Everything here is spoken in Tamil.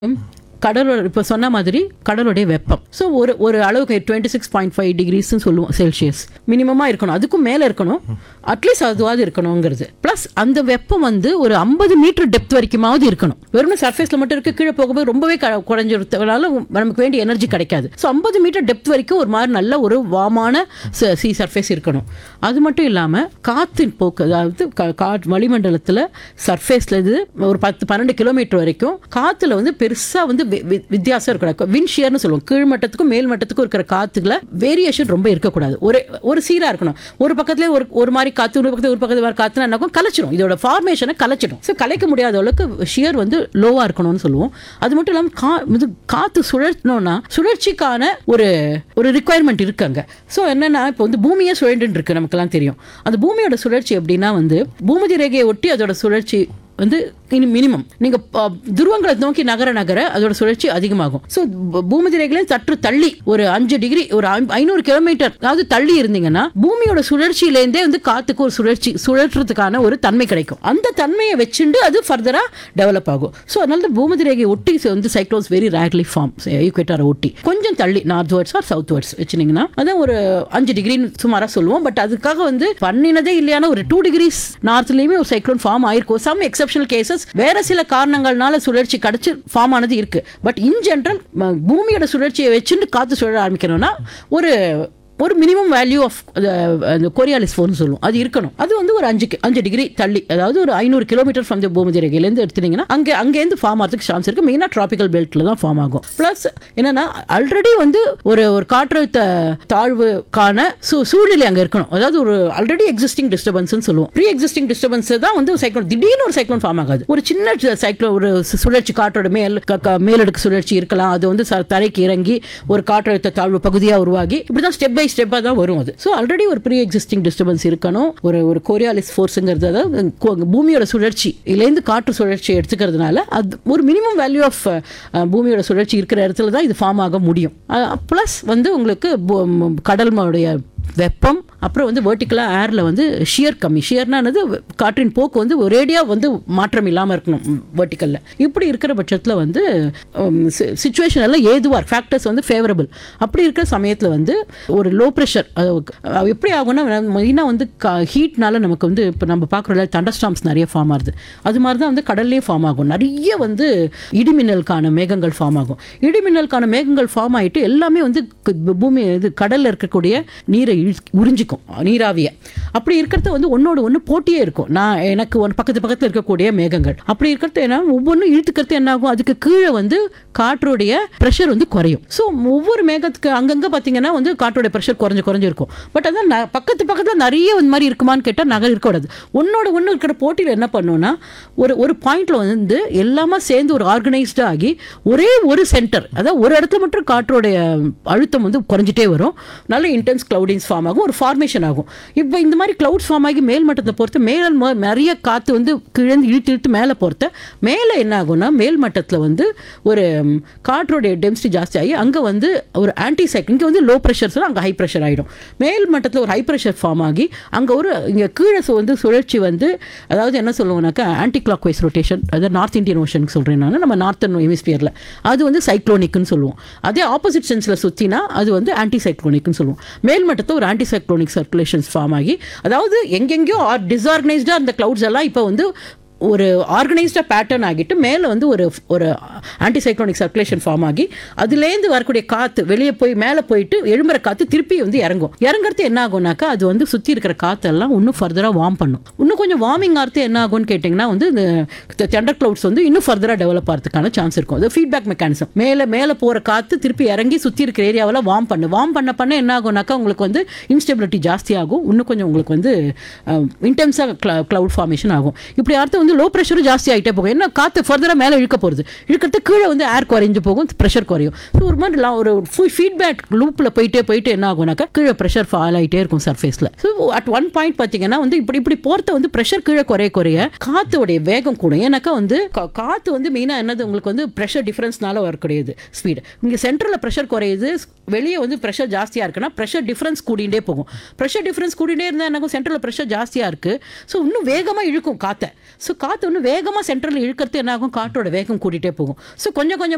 கடலோட இப்போ சொன்ன மாதிரி கடலுடைய வெப்பம் ஸோ ஒரு ஒரு அளவுக்கு டுவெண்ட்டி சிக்ஸ் பாயிண்ட் ஃபைவ் டிகிரிஸ்னு சொல்லுவோம் செல்சியஸ் மினிமமாக இருக்கணும் அதுக்கும் மேலே இருக்கணும் அட்லீஸ்ட் அதுவாது இருக்கணுங்கிறது ப்ளஸ் அந்த வெப்பம் வந்து ஒரு ஐம்பது மீட்டர் டெப்த் வரைக்குமாவது இருக்கணும் வெறும் சர்ஃபேஸில் மட்டும் இருக்க கீழே போகும்போது ரொம்பவே க- குறைஞ்சிருத்தனால நமக்கு வேண்டிய எனர்ஜி கிடைக்காது ஸோ ஐம்பது மீட்டர் டெப்த் வரைக்கும் ஒரு மாதிரி நல்ல ஒரு வாமான சி சர்ஃபேஸ் இருக்கணும் அது மட்டும் இல்லாமல் காற்றின் போக்கு அதாவது கா- காற்று வளிமண்டலத்தில் சர்ஃபேஸில் இது ஒரு பத்து பன்னெண்டு கிலோமீட்டர் வரைக்கும் காற்றுல வந்து பெருசாக வந்து வி- வி- வித்தியாசம் இருக்கக்கூடாது வின் ஷியர்னு சொல்லுவோம் கீழ் மட்டத்துக்கும் மேல் மட்டத்துக்கும் இருக்கிற காற்றுல வேரியேஷன் ரொம்ப இருக்கக்கூடாது ஒரு ஒரு சீராக இருக்கணும் ஒரு பக்கத்துல ஒரு ஒரு மாதிரி காற்று ஒரு பக்கத்துல ஒரு பக்கத்துல வேறு காற்றுனா என்னாகும் கலைச்சிடும் இதோட ஃபார்மேஷனை கலைச்சிடும் ஸோ கலைக்க முடியாத அளவுக்கு ஷியர் வந்து லோவாக இருக்கணும்னு சொல்லுவோம் அது மட்டும் இல்லாமல் கா இது காற்று சுழற்றணும்னா சுழற்சிக்கான ஒரு ஒரு ரிக்குவயர்மெண்ட் இருக்கு அங்கே ஸோ என்னன்னா இப்போ வந்து பூமியே சுழண்டுன்னு இருக்கு நமக்கெல்லாம் தெரியும் அந்த பூமியோட சுழற்சி எப்படின்னா வந்து பூமதி ரேகையை ஒட்டி அதோட சுழற்சி வந்து இனி மினிமம் நீங்க ப- துருவங்களை நோக்கி நகர நகர அதோட சுழற்சி அதிகமாகும் ஸோ பூமதி ரேகையில சற்று தள்ளி ஒரு அஞ்சு டிகிரி ஒரு ஐம்- ஐநூறு கிலோமீட்டர் அதாவது தள்ளி இருந்தீங்கன்னா பூமியோட சுழற்சியிலேருந்தே வந்து காத்துக்கு ஒரு சுழற்சி சுழற்றுறதுக்கான ஒரு தன்மை கிடைக்கும் அந்த தன்மையை வச்சுண்டு அது ஃபர்தரா டெவலப் ஆகும் ஸோ அதனால தான் பூமதி ரேகையை ஒட்டி வந்து சைக்ளோன்ஸ் வெரி ரேர்லி ஃபார்ம் ஈக்குவேட்டரை ஒட்டி கொஞ்சம் தள்ளி northwards or southwards வச்சுனீங்கன்னா அதான் ஒரு அஞ்சு டிகிரின்னு சுமாராக சொல்லுவோம் பட் அதுக்காக வந்து பண்ணினதே இல்லையான ஒரு டூ டிகிரிஸ் நார்த்லேயுமே ஒரு சைக்ளோன் ஃபார்ம் ஆயிருக்கும் சம் எக்ஸப்ஷனல் கேசஸ் வேற சில காரணங்கள்னால சுழற்சி கிடைச்சு ஃபார்ம் ஆனது இருக்கு பட் இன் ஜென்ரல் பூமியோட சுழற்சியை வச்சுட்டு காத்து சுழல ஆரம்பிக்கணும்னா ஒரு ஒரு மினிமம் வேல்யூ ஆஃப் அந்த கொரியாலிஸ் ஃபோன் சொல்லுவோம் அது இருக்கணும் அது வந்து ஒரு அஞ்சு கி- அஞ்சு டிகிரி தள்ளி அதாவது ஒரு ஐநூறு கிலோமீட்டர் ஃப்ரம் த பூமதி ரேகையிலேருந்து எடுத்தீங்கன்னா அங்கே அங்கேருந்து ஃபார்ம் ஆகிறதுக்கு சான்ஸ் இருக்கு மெயினாக ட்ராபிக்கல் பெல்ட்டில் தான் ஃபார்ம் ஆகும் ப்ளஸ் என்னன்னா ஆல்ரெடி வந்து ஒரு ஒரு காற்றழுத்த தாழ்வுக்கான சூ சூழ்நிலை அங்கே இருக்கணும் அதாவது ஒரு ஆல்ரெடி எக்ஸிஸ்டிங் டிஸ்டர்பன்ஸ்னு சொல்லுவோம் ப்ரீ எக்ஸிஸ்டிங் டிஸ்டர்பன்ஸ் தான் வந்து சைக்ளோன் திடீர்னு ஒரு சைக்ளோன் ஃபார்ம் ஆகாது ஒரு சின்ன சைக்ளோன் ஒரு சு- சுழற்சி காற்றோட மேல் க- க- மேலடுக்கு சுழற்சி இருக்கலாம் அது வந்து ச- தரைக்கு இறங்கி ஒரு காற்றழுத்த தாழ்வு பகுதியாக உருவாகி இப்படி தான் ஸ்டெப் பை ஸ்டெப்பாக தான் வரும் அது ஸோ ஆல்ரெடி ஒரு ப்ரீ எக்ஸிஸ்டிங் டிஸ்டர்பன்ஸ் இருக்கணும் ஒரு ஒரு கோரியாலிஸ் ஃபோர்ஸுங்கிறது அதாவது கோ- பூமியோட சுழற்சி இதுலேருந்து காற்று சுழற்சி எடுத்துக்கிறதுனால அது ஒரு மினிமம் வேல்யூ ஆஃப் பூமியோட சுழற்சி இருக்கிற இடத்துல தான் இது ஃபார்ம் ஆக முடியும் ப்ளஸ் வந்து உங்களுக்கு பூ- ம், கடல்மோடைய வெப்பம் அப்புறம் வந்து வேர்ட்டிக்கலாக ஏரில் வந்து ஷியர் கம்மி ஷியர்னானது காற்றின் போக்கு வந்து ஒரேடியாக வந்து மாற்றம் இல்லாமல் இருக்கணும் வேர்ட்டிக்கலில் இப்படி இருக்கிற பட்சத்தில் வந்து சுச்சுவேஷன் எல்லாம் ஏதுவாக ஃபேக்டர்ஸ் வந்து ஃபேவரபிள் அப்படி இருக்கிற சமயத்தில் வந்து ஒரு லோ ப்ரெஷர் எப்படி ஆகும்னா மெயினாக வந்து ஹீட்னால நமக்கு வந்து இப்போ நம்ம பார்க்குறோம்ல தண்டர்ஸ்டாம்ஸ் நிறைய ஃபார்ம் ஆகுது அது மாதிரி தான் வந்து கடல்லே ஃபார்ம் ஆகும் நிறைய வந்து இடிமின்னலுக்கான மேகங்கள் ஃபார்ம் ஆகும் இடிமின்னலுக்கான மேகங்கள் ஃபார்ம் ஆகிட்டு எல்லாமே வந்து கு- பூமி இது கடலில் இருக்கக்கூடிய நீரை இழு- உறிஞ்சிக்கும் நீராவிய அப்படி இருக்கிறது வந்து ஒன்னோட ஒன்று போட்டியே இருக்கும் நான் எனக்கு ஒன்று பக்கத்து பக்கத்தில் இருக்கக்கூடிய மேகங்கள் அப்படி இருக்கிறது என்ன ஒவ்வொன்றும் இழுத்துக்கிறது என்ன ஆகும் அதுக்கு கீழே வந்து காற்றுடைய ப்ரெஷர் வந்து குறையும் ஸோ ஒவ்வொரு மேகத்துக்கு அங்கங்கே பார்த்தீங்கன்னா வந்து காற்றோட ப்ரெஷர் குறைஞ்சு குறைஞ்சு இருக்கும் பட் அதான் ந- பக்கத்து பக்கத்தில் நிறைய இந்த மாதிரி இருக்குமான்னு கேட்டால் நகர் இருக்கக்கூடாது ஒன்னோட ஒன்று இருக்கிற போட்டியில் என்ன பண்ணுன்னா ஒரு ஒரு பாயிண்ட்ல வந்து எல்லாமே சேர்ந்து ஒரு ஆர்கனைஸ்டாக ஆகி ஒரே ஒரு சென்டர் அதாவது ஒரு இடத்துல மட்டும் காற்றோடைய அழுத்தம் வந்து குறைஞ்சிட்டே வரும் நல்ல இன்டென்ஸ் கிளவுடிங்ஸ் ஃபார்ம் ஆகும் ஒரு ஃபார்மேஷன் ஆகும் இப்போ இந்த மாதிரி கிளவுட்ஸ் ஃபார்ம் ஆகி மேல் மட்டத்தை பொறுத்து மேல் ம- நிறைய காற்று வந்து கிழந்து இழுத்து இழுத்து மேலே பொறுத்த மேலே என்ன ஆகும்னா மேல் மட்டத்தில் வந்து ஒரு ம், காற்றோடைய டென்சிட்டி ஜாஸ்தி ஆகி அங்கே வந்து ஒரு ஆன்டி சைக்கிள் இங்கே வந்து லோ ப்ரெஷர் சொல்ல அங்கே ஹை ப்ரெஷர் ஆகிடும் மேல் மட்டத்தில் ஒரு ஹை ப்ரெஷர் ஃபார்ம் ஆகி அங்கே ஒரு இங்கே கீழே சு- வந்து சுழற்சி வந்து அதாவது என்ன சொல்லுவோம்னாக்கா ஆன்டி கிளாக் வைஸ் ரொட்டேஷன் அதாவது நார்த் இந்தியன் ஓஷனுக்கு சொல்கிறேன் நான் நம்ம நார்த்தன் ஹெமிஸ்பியரில் அது வந்து சைக்ளோனிக்னு சொல்லுவோம் அதே ஆப்போசிட் சென்ஸில் சுற்றினா அது வந்து ஆன்டி சைக்ளோனிக்னு சொல்லுவோம் மேல் மட்டத்தில் ஒரு ஆன்டி சைக்ளோனிக் சர்க்குலேஷன்ஸ் ஃபார்ம் ஆகி அதாவது எங்கெங்கேயோ டிஸ்ஆர்கனைஸ்டாக அந்த கிளவுட்ஸ் எல்லாம் இப்போ வந்து ஒரு ஆர்கனைஸ்டாக பேட்டர்ன் ஆகிட்டு மேலே வந்து ஒரு ஒரு ஆன்டிசைக்ளோனிக் சர்க்குலேஷன் ஃபார்ம் ஆகி அதுலேருந்து வரக்கூடிய காற்று வெளியே போய் மேலே போயிட்டு எழும்புற காற்று திருப்பி வந்து இறங்கும் இறங்குறது என்ன ஆகும்னாக்கா அது வந்து சுற்றி இருக்கிற காற்றெல்லாம் இன்னும் ஃபர்தராக வார்ம் பண்ணும் இன்னும் கொஞ்சம் வார்மிங் ஆகிறது என்ன ஆகும்னு கேட்டிங்கன்னா வந்து இந்த டெண்டர் கிளவுட்ஸ் வந்து இன்னும் ஃபர்தராக டெவலப் ஆகிறதுக்கான சான்ஸ் இருக்கும் அது ஃபீட்பேக் மெக்கானிசம் மேலே மேலே போகிற காற்று திருப்பி இறங்கி சுற்றி இருக்கிற ஏரியாவில் வார்ம் பண்ணு வார்ம் பண்ண பண்ண என்ன ஆகும்னாக்கா உங்களுக்கு வந்து இன்ஸ்டெபிலிட்டி ஜாஸ்தி ஆகும் இன்னும் கொஞ்சம் உங்களுக்கு வந்து இன்டென்ஸாக கிளவுட் ஃபார்மேஷன் ஆகும் இப்படி அடுத்து வந்து லோ ப்ரெஷரும் ஜாஸ்தி ஆகிட்டே போகும் என்ன காற்று ஃபர்தராக மேலே இழுக்க போகிறது இழுக்கிறது கீழே வந்து ஏர் குறைஞ்சு போகும் ப்ரெஷர் குறையும் ஸோ ஒரு மாதிரி லா- ஒரு ஃபீட்பேக் லூப்பில் போயிட்டே போயிட்டு என்ன ஆகும்னாக்கா கீழே ப்ரெஷர் ஃபால் ஆகிட்டே இருக்கும் சர்ஃபேஸில் ஸோ அட் ஒன் பாயிண்ட் பார்த்தீங்கன்னா வந்து இப்படி இப்படி போகிறத வந்து ப்ரெஷர் கீழே குறைய குறைய காற்றோடைய வேகம் கூடும் ஏன்னாக்கா வந்து கா- காற்று வந்து மெயினாக என்னது உங்களுக்கு வந்து ப்ரெஷர் டிஃபரன்ஸ்னால வரக்கூடியது ஸ்பீடு இங்கே சென்டரில் ப்ரெஷர் குறையுது வெளியே வந்து ப்ரெஷர் ஜாஸ்தியாக இருக்குன்னா ப்ரெஷர் டிஃபரன்ஸ் கூடிண்டே போகும் ப்ரெஷர் டிஃபரன்ஸ் கூடிண்டே இருந்தால் என்ன சென்டரில் ப்ரெஷர் ஜாஸ்தியாக இருக்குது ஸோ இன்னும் வேகமாக இழுக்கும் காற்றை ஸோ காற்று இன்னும் வேகமாக சென்டரில் இழுக்கிறது என்ன ஆகும் காற்றோட வேகம் கூட்டிகிட்டே போகும் ஸோ கொஞ்சம் கொஞ்சம்